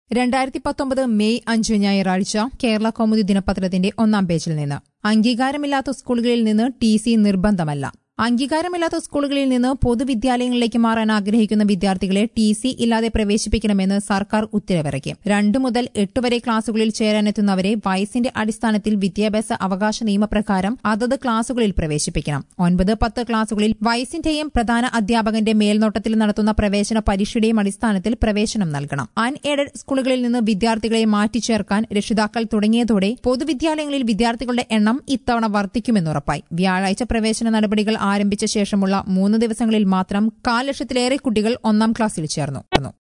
രണ്ടായിരത്തി പത്തൊമ്പത് മെയ് അഞ്ച് ഞായറാഴ്ച കേരള കൗമുദി ദിനപത്രത്തിന്റെ ഒന്നാം പേജിൽ നിന്ന് അംഗീകാരമില്ലാത്ത സ്കൂളുകളിൽ നിന്ന് ടി സി നിർബന്ധമല്ല അംഗീകാരമില്ലാത്ത സ്കൂളുകളിൽ നിന്ന് പൊതുവിദ്യാലയങ്ങളിലേക്ക് മാറാൻ ആഗ്രഹിക്കുന്ന വിദ്യാർത്ഥികളെ ടി സി ഇല്ലാതെ പ്രവേശിപ്പിക്കണമെന്ന് സർക്കാർ ഉത്തരവിറക്കി രണ്ടു മുതൽ എട്ട് വരെ ക്ലാസുകളിൽ ചേരാനെത്തുന്നവരെ വയസ്സിന്റെ അടിസ്ഥാനത്തിൽ വിദ്യാഭ്യാസ അവകാശ നിയമപ്രകാരം അതത് ക്ലാസുകളിൽ പ്രവേശിപ്പിക്കണം ഒൻപത് പത്ത് ക്ലാസുകളിൽ വയസ്സിന്റെയും പ്രധാന അധ്യാപകന്റെ മേൽനോട്ടത്തിൽ നടത്തുന്ന പ്രവേശന പരീക്ഷയുടെയും അടിസ്ഥാനത്തിൽ പ്രവേശനം നൽകണം അൺ എയ്ഡഡ് സ്കൂളുകളിൽ നിന്ന് വിദ്യാർത്ഥികളെ മാറ്റിച്ചേർക്കാൻ രക്ഷിതാക്കൾ തുടങ്ങിയതോടെ പൊതുവിദ്യാലയങ്ങളിൽ വിദ്യാർത്ഥികളുടെ എണ്ണം ഇത്തവണ വർദ്ധിക്കുമെന്നുറപ്പായി വ്യാഴാഴ്ച പ്രവേശന നടപടികൾ ആരംഭിച്ച ശേഷമുള്ള മൂന്ന് ദിവസങ്ങളിൽ മാത്രം കാൽ ലക്ഷത്തിലേറെ കുട്ടികൾ ഒന്നാം ക്ലാസ്സിൽ ചേർന്നു